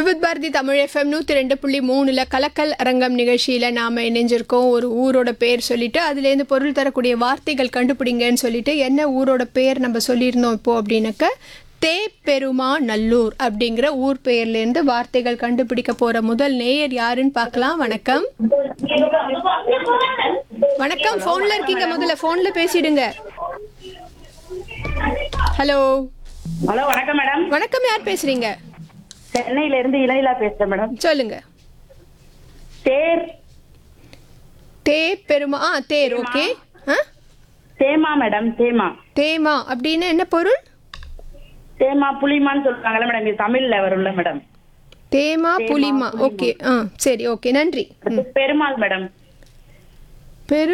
Vividh Bharathi Tamil FM நூற்றி ரெண்டு புள்ளி மூணில் கலக்கல் அரங்கம் நிகழ்ச்சியில் நாம் இணைஞ்சிருக்கோம் ஒரு ஊரோட பேர் சொல்லிட்டு அதுலேருந்து பொருள் தரக்கூடிய வார்த்தைகள் கண்டுபிடிங்கன்னு சொல்லிட்டு என்ன ஊரோட பேர் நம்ம சொல்லியிருந்தோம் இப்போ அப்படின்னாக்க தே பெருமா நல்லூர் அப்படிங்கிற ஊர் பெயர்லேருந்து வார்த்தைகள் கண்டுபிடிக்க போகிற முதல் நேயர் யாருன்னு பார்க்கலாம் வணக்கம் வணக்கம் ஃபோனில் இருக்கீங்க முதல்ல ஃபோனில் பேசிடுங்க ஹலோ ஹலோ வணக்கம் மேடம் வணக்கம் யார் பேசுறீங்க சென்னையில இருந்து இளையிலா பேசுறேன் மேடம் சொல்லுங்க தேர் தே பெருமா ஆ தேர் ஓகே ஆ தேமா மேடம் தேமா தேமா அப்படின்னு என்ன பொருள் தேமா புளிமான்னு சொல்றாங்கல்ல மேடம் இது தமிழ்ல வரும்ல மேடம் தேமா புலிமா ஓகே ஆ சரி ஓகே நன்றி அடுத்து பெருமாள் மேடம் பெரு